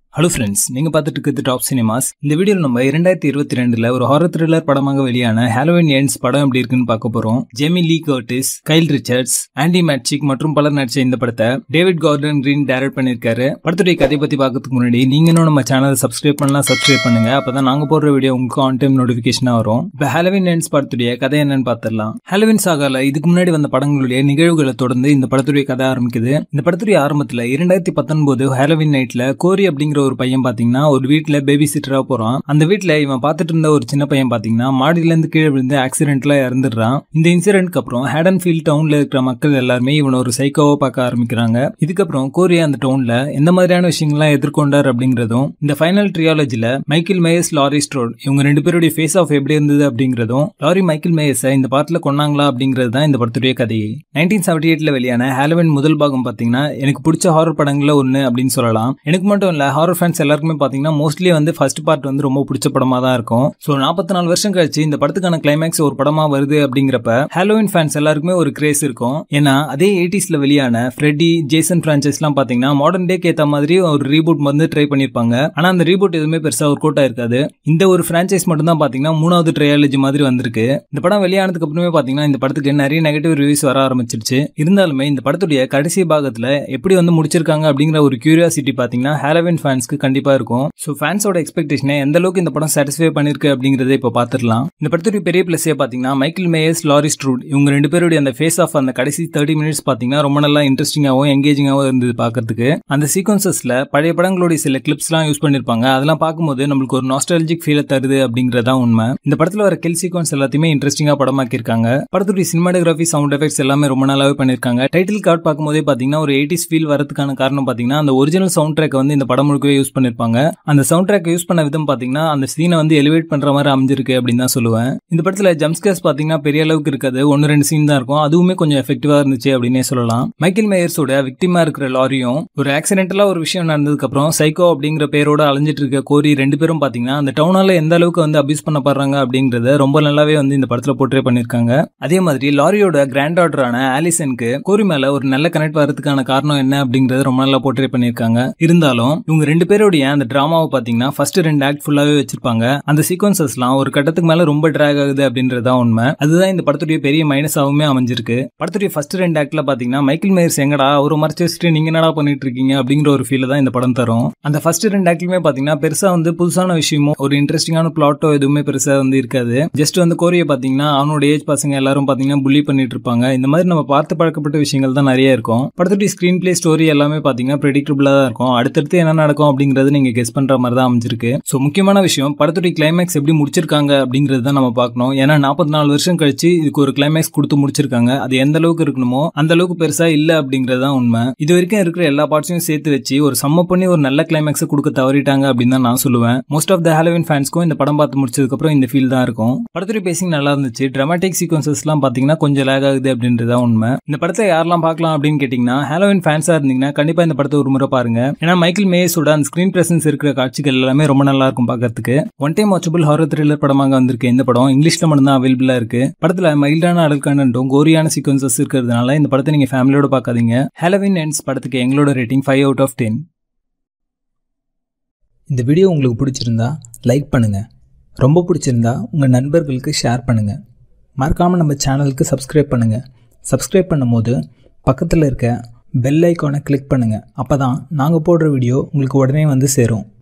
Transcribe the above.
hello friends நீங்கள் பார்த்துட்டு இருக்கிறது டாப் சினிமாஸ் இந்த வீடியோவில் நம்ம இரண்டாயிரத்தி இருபத்தி ரெண்டில் ஒரு ஹாரர் த்ரில்லர் படமாக வெளியான ஹாலோவின் எண்ட்ஸ் படம் எப்படி இருக்குன்னு பார்க்க போகிறோம் Jamie Lee Curtis Kyle Richards Andi Matichak மற்றும் பலர் நடிச்ச இந்த படத்தை டேவிட் கார்டன் கிரீன் டைரக்ட் பண்ணியிருக்காரு படத்துடைய கதை பற்றி பார்க்கறதுக்கு முன்னாடி நீங்கள் இன்னும் நம்ம சேனலை சப்ஸ்கிரைப் பண்ணலாம் சப்ஸ்கிரைப் பண்ணுங்க அப்போ தான் நாங்கள் போடுற வீடியோ உங்களுக்கு ஆன் டைம் நோட்டிஃபிகேஷனாக வரும் இப்போ ஹாலோவின் எண்ட்ஸ் படத்துடைய கதை என்னன்னு பார்த்துடலாம் ஹாலோவின் சாகால இதுக்கு முன்னாடி வந்த படங்களுடைய நிகழ்வுகளை தொடர்ந்து இந்த படத்துடைய கதை ஆரம்பிக்குது இந்த படத்துடைய ஆரம்பத்தில் இரண்டாயிரத்தி பத்தொன்பது ஹாலோவின் நைட்ல கோரி அப்படிங்கிற ஒரு பையன் பாத்தீங்கன்னா ஒரு வீட்ல பேபி சிட்டரா போறான் அந்த வீட்ல இவன் பார்த்துட்டு இருந்த ஒரு சின்ன பையன் பாத்தீங்கன்னா மாடியில இருந்து கீழே விழுந்து ஆக்சிடென்ட்ல இறந்துடுறான் இந்த இன்சிடென்ட்க்கு அப்புறம் ஹேடன் ஃபீல்ட் டவுன்ல இருக்கிற மக்கள் எல்லாருமே இவனை ஒரு சைக்கோவா பார்க்க ஆரம்பிக்கிறாங்க இதுக்கப்புறம் கோரியா அந்த டவுன்ல எந்த மாதிரியான விஷயங்கள்லாம் எதிர்கொண்டார் அப்படிங்கறதும் இந்த ஃபைனல் ட்ரியாலஜில மைக்கேல் மேயர்ஸ் லாரி ஸ்ட்ரோட் இவங்க ரெண்டு பேருடைய ஃபேஸ் ஆஃப் எப்படி இருந்தது அப்படிங்கறதும் லாரி மைக்கேல் மேயர்ஸை இந்த பாட்டுல கொண்டாங்களா அப்படிங்கிறது தான் இந்த படத்துடைய கதையை நைன்டீன் செவன்டி எயிட்ல வெளியான ஹாலோவின் முதல் பாகம் பாத்தீங்கன்னா எனக்கு பிடிச்ச ஹாரர் படங்கள்ல ஒன்னு அப்படின்னு சொல்லலாம் எனக்கு மட்டும் இல்ல ஹாரர் ஃபேன்ஸ் எல்லாருக்குமே பாத்தீங்கன்னா மோஸ்ட்லி வந்து ஃபர்ஸ்ட் பார்ட் வந்து ரொம்ப பிடிச்ச படமா தான் இருக்கும் ஸோ நாற்பத்தி நாலு வருஷம் கழிச்சு இந்த படத்துக்கான கிளைமேக்ஸ் ஒரு படமா வருது அப்படிங்கிறப்ப ஹாலோவின் ஃபேன்ஸ் எல்லாருக்குமே ஒரு கிரேஸ் இருக்கும் ஏன்னா அதே எயிட்டிஸ்ல வெளியான ஃப்ரெட்டி ஜேசன் பிரான்ச்சைஸ்லாம் பாத்தீங்கன்னா மாடர்ன் டேக்கு ஏத்த மாதிரி ஒரு ரீபூட் வந்து ட்ரை பண்ணிருப்பாங்க ஆனா அந்த ரீபூட் எதுவுமே பெருசா ஒர்க் அவுட் ஆயிருக்காது இந்த ஒரு பிரான்ச்சைஸ் மட்டும் தான் பாத்தீங்கன்னா மூணாவது ட்ரையாலஜி மாதிரி வந்திருக்கு இந்த படம் வெளியானதுக்கு அப்புறமே பாத்தீங்கன்னா இந்த படத்துக்கு நிறைய நெகட்டிவ் ரிவ்யூஸ் வர ஆரம்பிச்சிருச்சு இருந்தாலுமே இந்த படத்துடைய கடைசி பாகத்துல எப்படி வந்து முடிச்சிருக்காங்க அப்படிங்கிற ஒரு கியூரியாசிட்டி பாத்தீங்கன்னா ஹாலோவின் ஃபேன்ஸ்க்கு கண்டிப்பா இருக்கும் ஸோ ஃபேன்ஸோட எக்ஸ்பெக்டேஷனை எந்த அளவுக்கு இந்த படம் சாட்டிஸ்ஃபை பண்ணிருக்கு அப்படிங்கறத இப்போ பார்த்துடலாம் இந்த படத்துடைய பெரிய பிளஸே பாத்தீங்கன்னா மைக்கேல் மேயர்ஸ் லாரி ஸ்ட்ரூட் இவங்க ரெண்டு பேருடைய அந்த ஃபேஸ் ஆஃப் அந்த கடைசி தேர்ட்டி மினிட்ஸ் பாத்தீங்கன்னா ரொம்ப நல்லா இன்ட்ரெஸ்டிங்காகவும் எங்கேஜிங்காகவும் இருந்தது பார்க்கறதுக்கு அந்த சீக்வன்சஸ்ல பழைய படங்களுடைய சில கிளிப்ஸ்லாம் யூஸ் பண்ணிருப்பாங்க அதெல்லாம் பார்க்கும்போது நம்மளுக்கு ஒரு நாஸ்டாலஜிக் ஃபீலை தருது அப்படிங்கறதா உண்மை இந்த படத்துல வர கில் சீக்வன்ஸ் எல்லாத்தையுமே இன்ட்ரெஸ்டிங்கா படமாக்கியிருக்காங்க படத்துடைய சினிமாட்டோகிராஃபி சவுண்ட் எஃபெக்ட்ஸ் எல்லாமே ரொம்ப நல்லாவே பண்ணிருக்காங்க டைட்டில் கார்டு பார்க்கும்போதே பாத்தீங்கன்னா ஒரு எயிட்டிஸ் ஃபீல் வரதுக்கான காரணம் பாத்தீங்கன்னா அந்த ஒரிஜினல் சவுண்ட் ட்ராக் வந்து இந்த படம் முழுக்கவே யூஸ் பண்ணிருப்பாங்க அந்த சவுண்ட் ட்ராக் யூஸ் பண்ண விதம் பாத்தீங்கன்னா அந்த சீனை வந்து எலிவேட் பண்ற மாதிரி அமைஞ்சிருக்கு அப்படின்னு தான் சொல்லுவேன் இந்த படத்துல ஜம்ஸ்கேஸ் பாத்தீங்கன்னா பெரிய அளவுக்கு இருக்காது ஒன்னு ரெண்டு சீன் தான் இருக்கும் அதுவுமே கொஞ்சம் எஃபெக்டிவா இருந்துச்சு அப்படின்னே சொல்லலாம் மைக்கேல் மேயர்ஸோட விக்டிமா இருக்கிற லாரியும் ஒரு ஆக்சிடென்டலா ஒரு விஷயம் நடந்ததுக்கு அப்புறம் சைக்கோ அப்படிங்கிற பேரோட அலைஞ்சிட்டு இருக்க கோரி ரெண்டு பேரும் பாத்தீங்கன்னா அந்த டவுனால எந்த அளவுக்கு வந்து அபியூஸ் பண்ணப்படுறாங்க அப்படிங்கறத ரொம்ப நல்லாவே வந்து இந்த படத்துல போர்ட்ரே பண்ணிருக்காங்க அதே மாதிரி லாரியோட கிராண்ட் ஆர்டரான ஆலிசனுக்கு கோரி மேல ஒரு நல்ல கனெக்ட் வரதுக்கான காரணம் என்ன அப்படிங்கறத ரொம்ப நல்லா போர்ட்ரே பண்ணிருக்காங்க இருந்தாலும் இவங்க ரெண்டு பேருடைய அந்த டிராமாவை பாத்தீங்கன்னா ஃபர்ஸ்ட் ரெண்டு ஆக்ட் ஃபுல்லாவே வச்சிருப்பாங்க அந்த சீக்வன்சஸ்லாம் ஒரு கட்டத்துக்கு மேல ரொம்ப டிராக் ஆகுது அப்படின்றதுதான் உண்மை அதுதான் இந்த படத்துடைய பெரிய மைனஸாவுமே அமைஞ்சிருக்கு படத்துடைய ஃபர்ஸ்ட் ரெண்டு ஆக்ட்ல பாத்தீங்கன்னா மைக்கேல் மேயர்ஸ் எங்கடா அவரை மறைச்சு வச்சுட்டு நீங்க என்னடா பண்ணிட்டு இருக்கீங்க அப்படிங்கிற ஒரு ஃபீல் தான் இந்த படம் தரும் அந்த ஃபர்ஸ்ட் ரெண்டு ஆக்ட்லயுமே பாத்தீங்கன்னா பெருசா வந்து புதுசான விஷயமோ ஒரு இன்ட்ரெஸ்டிங்கான பிளாட்டோ எதுவுமே பெருசா வந்து இருக்காது ஜஸ்ட் வந்து கோரிய பாத்தீங்கன்னா அவனோட ஏஜ் பசங்க எல்லாரும் பாத்தீங்கன்னா புள்ளி பண்ணிட்டு இருப்பாங்க இந்த மாதிரி நம்ம பார்த்து பழக்கப்பட்ட விஷயங்கள் தான் நிறைய இருக்கும் படத்துடைய ஸ்கிரீன் பிளே ஸ்டோரி எல்லாமே பாத்தீங்கன்னா ப்ரெடிக்டபிளா தான் இருக்கும் அடுத்தடுத்து என்ன நடக்கும் அப்படிங்கறது நீங்க கெஸ் பண்ற மாதிரி தான் அமைஞ்சிருக்கு ஸோ முக்கியமான விஷயம் படத்துடைய கிளைமேக்ஸ் எப்படி முடிச்சிருக்காங்க அப்படிங்கிறது தான் நம்ம பார்க்கணும் ஏன்னா நாற்பத்தி நாலு வருஷம் கழிச்சு இதுக்கு ஒரு கிளைமேக்ஸ் கொடுத்து முடிச்சிருக்காங்க அது எந்த அளவுக்கு இருக்கணுமோ அந்த அளவுக்கு பெருசா இல்ல அப்படிங்கிறது தான் உண்மை இது வரைக்கும் இருக்கிற எல்லா பார்ட்ஸையும் சேர்த்து வச்சு ஒரு சம்ம பண்ணி ஒரு நல்ல கிளைமேக்ஸ் கொடுக்க தவறிட்டாங்க அப்படின்னு தான் நான் சொல்லுவேன் மோஸ்ட் ஆஃப் த ஹாலோவின் ஃபேன்ஸ்க்கும் இந்த படம் பார்த்து முடிச்சதுக்கு அப்புறம் இந்த ஃபீல் தான் இருக்கும் படத்துடைய பேசிங் நல்லா இருந்துச்சு டிராமாட்டிக் சீக்வன்சஸ்லாம் பாத்தீங்கன்னா கொஞ்சம் லேக் ஆகுது அப்படின்றது தான் உண்மை இந்த படத்தை யாரெல்லாம் பார்க்கலாம் அப்படின்னு கேட்டீங்கன்னா ஹாலோவின் ஃபேன்ஸா இருந்தீங்கன்னா கண்டிப்பா இந்த படத்தை ஒரு முறை பாருங்க ஏன்னா மைக்கேல் மேயஸோட அந்த ஸ்கிரீன் பிரசன்ஸ் இருக்கிற காட்சிகள் எல்லாமே ரொம்ப நல்லா இருக்கும் பார்க்கறதுக்கு one time watchable horror thriller படமாக வந்திருக்கு இந்த படம் இங்கிலீஷ்ல மட்டும் தான் அவைலபிளா இருக்கு படத்துல மைல்டான அடல் கண்டென்ட்டும் கோரியான சீக்வன்சஸ் இருக்கிறதுனால இந்த படத்தை நீங்க ஃபேமிலியோட பார்க்காதீங்க ஹாலோவின் எண்ட்ஸ் படத்துக்கு எங்களோட rating five out of ten இந்த வீடியோ உங்களுக்கு பிடிச்சிருந்தா லைக் பண்ணுங்கள் ரொம்ப பிடிச்சிருந்தா உங்கள் நண்பர்களுக்கு ஷேர் பண்ணுங்கள் மறக்காமல் நம்ம சேனலுக்கு சப்ஸ்கிரைப் பண்ணுங்கள் சப்ஸ்கிரைப் பண்ணும்போது பக்கத்தில் இருக்க பெல் ஐக்கானை கிளிக் பண்ணுங்கள் அப்போ தான் நாங்கள் போடுற வீடியோ உங்களுக்கு உடனே வந்து சேரும்